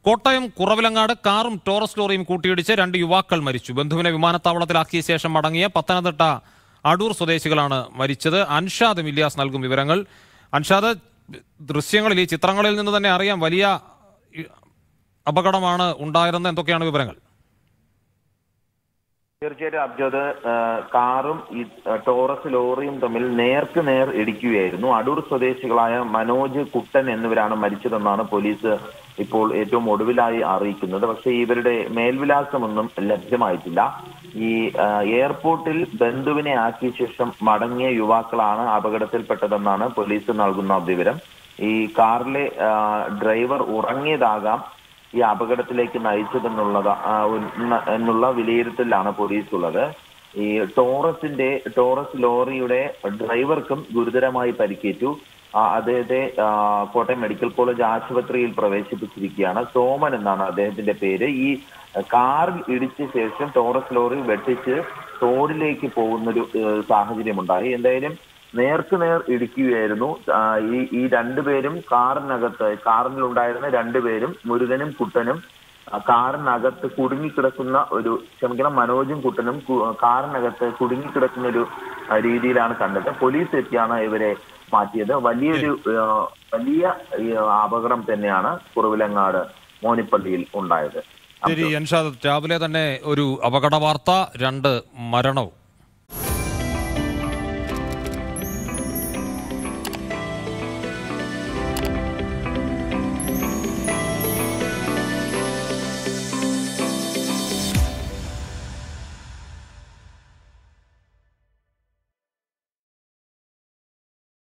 കോട്ടയം കുറവിലങ്ങാട് കാറും ടോറസ് ലോറിയും കൂട്ടിയിടിച്ച് രണ്ട് യുവാക്കൾ മരിച്ചു ബന്ധുവിനെ വിമാനത്താവളത്തിലാക്കിയ ശേഷം മടങ്ങിയ പത്തനംതിട്ട അടൂർ സ്വദേശികളാണ് മരിച്ചത് അൻഷാദ് മില്യാസ് നൽകും വിവരങ്ങൾ അൻഷാദ് ദൃശ്യങ്ങളിൽ ഈ ചിത്രങ്ങളിൽ നിന്ന് തന്നെ അറിയാം വലിയ ഇ- അപകടമാണ് ഉണ്ടായതെന്ന് എന്തൊക്കെയാണ് വിവരങ്ങൾ തീർച്ചയായിട്ടും അബ്ജോദ് ആ, കാറും ഈ ആ, ടോറസ് ലോറിയും തമ്മിൽ നേർക്ക് നേർ ഇടിക്കുകയായിരുന്നു അടൂർ സ്വദേശികളായ മനോജ് കുട്ടൻ എന്നിവരാണ് മരിച്ചതെന്നാണ് പോലീസ് ഇപ്പോൾ ഏറ്റവും ഒടുവിലായി അറിയിക്കുന്നത് പക്ഷേ ഇവരുടെ മേൽവിലാസമൊന്നും ലഭ്യമായിട്ടില്ല ഈ ആ, എയർപോർട്ടിൽ ബന്ധുവിനെ ആക്കിയ ശേഷം മടങ്ങിയ യുവാക്കളാണ് അപകടത്തിൽപ്പെട്ടതെന്നാണ് പോലീസ് നൽകുന്ന വിവരം ഈ കാറിലെ ആ, ഡ്രൈവർ ഉറങ്ങിയതാകാം ഈ അപകടത്തിലേക്ക് നയിച്ചതെന്നുള്ളത് ആ, ഉന്ന- എന്നുള്ള വിലയിരുത്തലാണ് പോലീസ് ഉള്ളത് ഈ ടോറസിന്റെ ടോറസ് ലോറിയുടെ ഡ്രൈവർക്കും ഗുരുതരമായി പരിക്കേറ്റു ആ, അദ്ദേഹത്തെ ആ, കോട്ടയം മെഡിക്കൽ കോളേജ് ആശുപത്രിയിൽ പ്രവേശിപ്പിച്ചിരിക്കുകയാണ് സോമൻ എന്നാണ് അദ്ദേഹത്തിന്റെ പേര് ഈ കാറിൽ ഇടിച്ച ശേഷം ടോറസ് ലോറി വെട്ടിച്ച് തോടിലേക്ക് പോകുന്നൊരു ഏഹ്, സാഹചര്യമുണ്ടായി എന്തായാലും നേർക്ക് നേർ ഇടിക്കുകയായിരുന്നു ആ, ഈ ഈ രണ്ടുപേരും കാറിനകത്ത് കാറിലുണ്ടായിരുന്ന രണ്ടുപേരും മുരുകനും കുട്ടനും ആ, കാറിനകത്ത് കുടുങ്ങിക്കിടക്കുന്ന ഒരു ക്ഷമിക്കണം മനോജും കുട്ടനും കു- കാറിനകത്ത് കുടുങ്ങിക്കിടക്കുന്ന ഒരു ആ, രീതിയിലാണ് കണ്ടത് പോലീസ് എത്തിയാണ് ഇവരെ മാറ്റിയത് വലിയൊരു ആ, വലിയ ഈ, അപകടം തന്നെയാണ് കുറവിലങ്ങാട് മോനിപ്പള്ളിയിൽ ഉണ്ടായത് ശരി അൻഷാദ് രാവിലെ തന്നെ ഒരു അപകട വാർത്ത രണ്ട് മരണവും